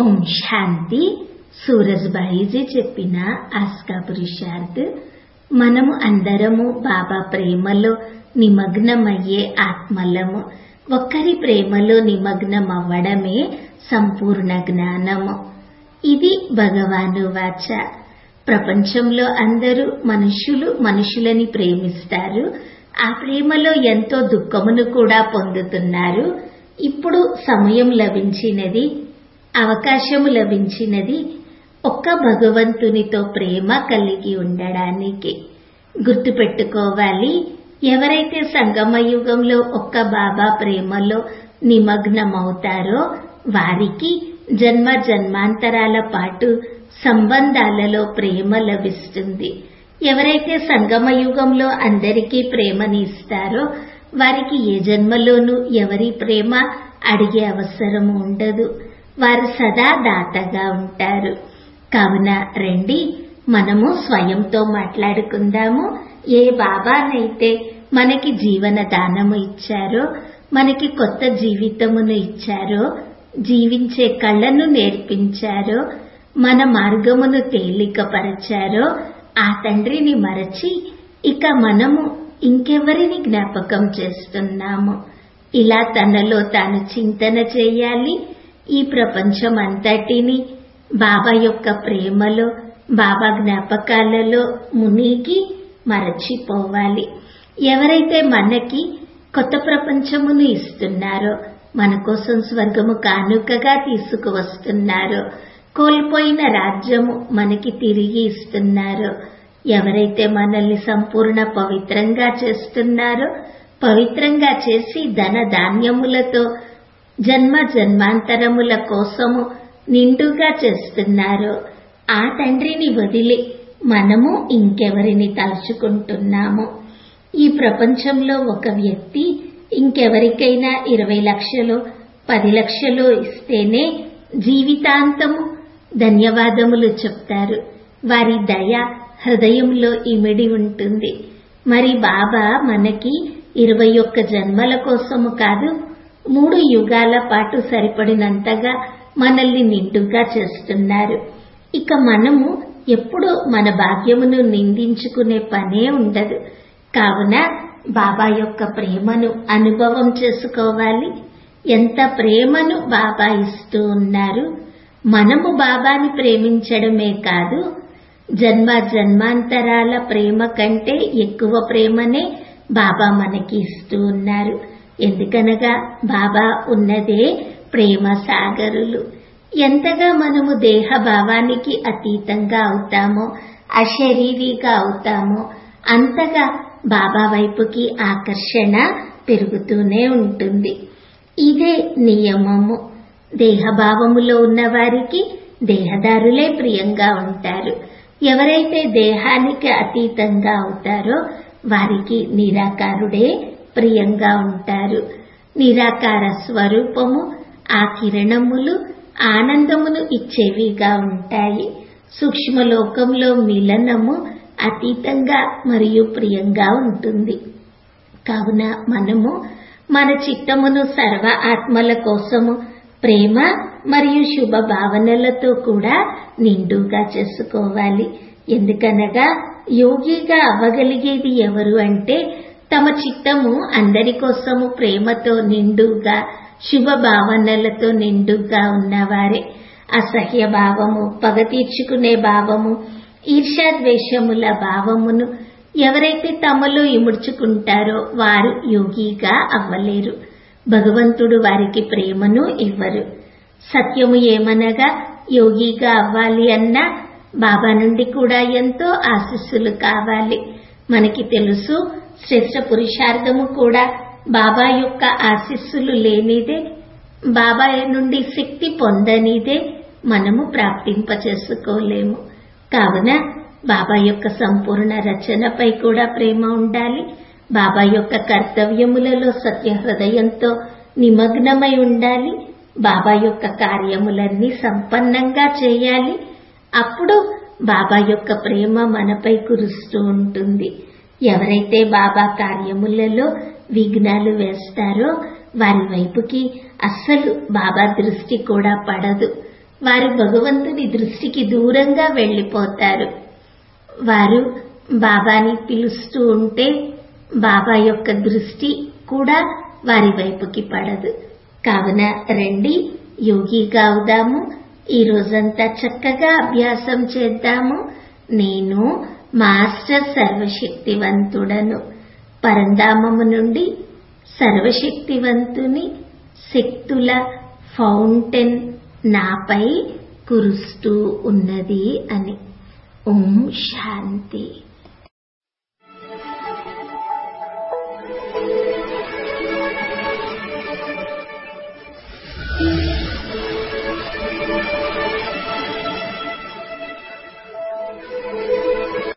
ఓం శాంతి సూరజ్బాయిజీ చెప్పిన ఆస్కా పురుషార్థ్ మనము అందరము బాబా ప్రేమలో నిమగ్నమయ్యే ఆత్మలము ఒక్కరి ప్రేమలో నిమగ్నమవ్వడమే సంపూర్ణ జ్ఞానము ఇది భగవాను వాచ ప్రపంచంలో అందరూ మనుషులు మనుషులని ప్రేమిస్తారు ఆ ప్రేమలో ఎంతో దుఃఖమును కూడా పొందుతున్నారు ఇప్పుడు సమయం లభించినది అవకాశము లభించినది ఒక్క భగవంతునితో ప్రేమ కలిగి ఉండడానికి గుర్తుపెట్టుకోవాలి ఎవరైతే సంగమయుగంలో ఒక్క బాబా ప్రేమలో నిమగ్నమవుతారో వారికి జన్మ జన్మాంతరాల పాటు సంబంధాలలో ప్రేమ లభిస్తుంది ఎవరైతే సంగమయుగంలో అందరికీ ప్రేమని ఇస్తారో వారికి ఏ జన్మలోనూ ఎవరి ప్రేమ అడిగే అవసరం ఉండదు వారు సదా దాతగా ఉంటారు కావున రండి మనము స్వయంతో మాట్లాడుకుందాము ఏ బాబానైతే మనకి జీవన దానము ఇచ్చారో మనకి కొత్త జీవితమును ఇచ్చారో జీవించే కళ్ళను నేర్పించారో మన మార్గమును తేలికపరచారో ఆ తండ్రిని మరచి ఇక మనము ఇంకెవరిని జ్ఞాపకం చేస్తున్నాము ఇలా తనలో తాను చింతన చేయాలి ఈ ప్రపంచం అంతటిని బాబా యొక్క ప్రేమలో బాబా జ్ఞాపకాలలో మునిగి మరచిపోవాలి ఎవరైతే మనకి కొత్త ప్రపంచమును ఇస్తున్నారో మన కోసం స్వర్గము కానుకగా తీసుకువస్తున్నారో కోల్పోయిన రాజ్యము మనకి తిరిగి ఇస్తున్నారో ఎవరైతే మనల్ని సంపూర్ణ పవిత్రంగా చేస్తున్నారో పవిత్రంగా చేసి ధన ధాన్యములతో జన్మ జన్మాంతరముల కోసము నిండుగా చేస్తున్నారో ఆ తండ్రిని వదిలి మనము ఇంకెవరిని తలుచుకుంటున్నాము ఈ ప్రపంచంలో ఒక వ్యక్తి ఇంకెవరికైనా ఇరవై లక్షలు పది లక్షలు ఇస్తేనే జీవితాంతము ధన్యవాదములు చెప్తారు వారి దయ హృదయంలో ఇమిడి ఉంటుంది మరి బాబా మనకి ఇరవై ఒక్క జన్మల కోసము కాదు మూడు యుగాల పాటు సరిపడినంతగా మనల్ని నిండుగా చేస్తున్నారు ఇక మనము ఎప్పుడు మన భాగ్యమును నిందించుకునే పనే ఉండదు కావున బాబా యొక్క ప్రేమను అనుభవం చేసుకోవాలి ఎంత ప్రేమను బాబా ఇస్తూ ఉన్నారు మనము బాబాని ప్రేమించడమే కాదు జన్మ జన్మాంతరాల ప్రేమ కంటే ఎక్కువ ప్రేమనే బాబా మనకి ఇస్తూ ఉన్నారు ఎందుకనగా బాబా ఉన్నదే ప్రేమ సాగరులు ఎంతగా మనము దేహ భావానికి అతీతంగా అవుతామో అశరీరిగా అవుతామో అంతగా బాబా వైపుకి ఆకర్షణ పెరుగుతూనే ఉంటుంది ఇదే నియమము దేహభావములో ఉన్న వారికి దేహదారులే ప్రియంగా ఉంటారు ఎవరైతే దేహానికి అతీతంగా అవుతారో వారికి నిరాకారుడే ప్రియంగా ఉంటారు నిరాకార స్వరూపము ఆ కిరణములు ఆనందమును ఇచ్చేవిగా ఉంటాయి సూక్ష్మలోకంలో మిలనము అతీతంగా మరియు ప్రియంగా ఉంటుంది కావున మనము మన చిత్తమును సర్వ ఆత్మల కోసము ప్రేమ మరియు శుభ భావనలతో కూడా నిండుగా చేసుకోవాలి ఎందుకనగా యోగిగా అవ్వగలిగేది ఎవరు అంటే తమ చిత్తము అందరి కోసము ప్రేమతో నిండుగా శుభ భావనలతో నిండుగా ఉన్నవారే అసహ్య భావము పగ తీర్చుకునే భావము ఈర్ష్యాద్వేషముల భావమును ఎవరైతే తమలో ఇముడ్చుకుంటారో వారు యోగిగా అవ్వలేరు భగవంతుడు వారికి ప్రేమను ఇవ్వరు సత్యము ఏమనగా యోగిగా అవ్వాలి అన్నా బాబా నుండి కూడా ఎంతో ఆశస్సులు కావాలి మనకి తెలుసు శ్రేష్ట పురుషార్థము కూడా బాబా యొక్క ఆశీస్సులు లేనిదే బాబా నుండి శక్తి పొందనిదే మనము ప్రాప్తింప చేసుకోలేము కావున బాబా యొక్క సంపూర్ణ రచనపై కూడా ప్రేమ ఉండాలి బాబా యొక్క కర్తవ్యములలో సత్య హృదయంతో నిమగ్నమై ఉండాలి బాబా యొక్క కార్యములన్నీ సంపన్నంగా చేయాలి అప్పుడు బాబా యొక్క ప్రేమ మనపై కురుస్తూ ఉంటుంది ఎవరైతే బాబా కార్యములలో విఘ్నాలు వేస్తారో వారి వైపుకి అస్సలు బాబా దృష్టి కూడా పడదు వారు భగవంతుని దృష్టికి దూరంగా వెళ్ళిపోతారు వారు బాబాని పిలుస్తూ ఉంటే బాబా యొక్క దృష్టి కూడా వారి వైపుకి పడదు కావున రండి యోగిగా అవుదాము ఈ రోజంతా చక్కగా అభ్యాసం చేద్దాము నేను మాస్టర్ సర్వశక్తివంతుడను పరంధామము నుండి సర్వశక్తివంతుని శక్తుల ఫౌంటైన్ నాపై కురుస్తూ ఉన్నది అని ఓం శాంతి